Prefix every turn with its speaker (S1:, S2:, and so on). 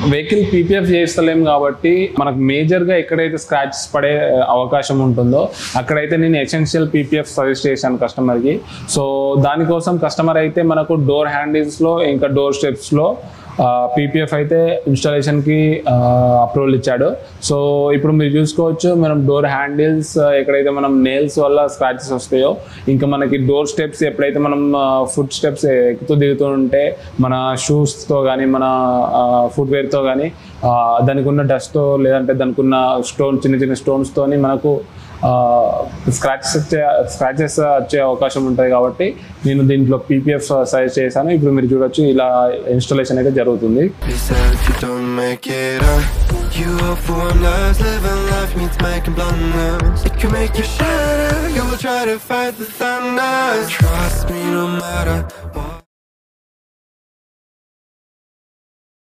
S1: Vehicle PPF చేస్తలేం కాబట్టి మనకు మేజర్గా ఎక్కడైతే స్క్రాచెస్ పడే అవకాశం ఉంటుందో అక్కడైతే నేను ఎసెన్షియల్ పీపీఎఫ్ సజెస్ట్ చేశాను కస్టమర్కి సో దానికోసం కస్టమర్ అయితే మనకు డోర్ హ్యాండిల్స్లో ఇంకా డోర్ స్టెప్స్లో పీపీఎఫ్ అయితే ఇన్స్టాలేషన్కి అప్రూవల్ ఇచ్చాడు సో ఇప్పుడు మీరు చూసుకోవచ్చు మనం డోర్ హ్యాండిల్స్ ఎక్కడైతే మనం నేల్స్ వల్ల స్క్రాచెస్ వస్తాయో ఇంకా మనకి డోర్ స్టెప్స్ ఎప్పుడైతే మనం ఫుడ్ స్టెప్స్ ఎక్కుతూ దిగుతూ ఉంటే మన షూస్తో కానీ మన ఫుట్వేర్తో కానీ దానికి ఉన్న డస్ట్తో లేదంటే దానికి ఉన్న స్టోన్ చిన్న చిన్న స్టోన్స్తోని మనకు స్క్రాచెస్ వచ్చే స్క్రాచెస్ వచ్చే అవకాశం ఉంటుంది కాబట్టి నేను దీంట్లో పీపీఎఫ్ సజెస్ట్ చేశాను ఇప్పుడు మీరు చూడొచ్చు ఇలా ఇన్స్టాలేషన్ అయితే జరుగుతుంది
S2: They said if you don't make it up, you hope for one last. Living life means making blunders. It can make you shatter. You will try to fight the thunder. Trust me, no matter what.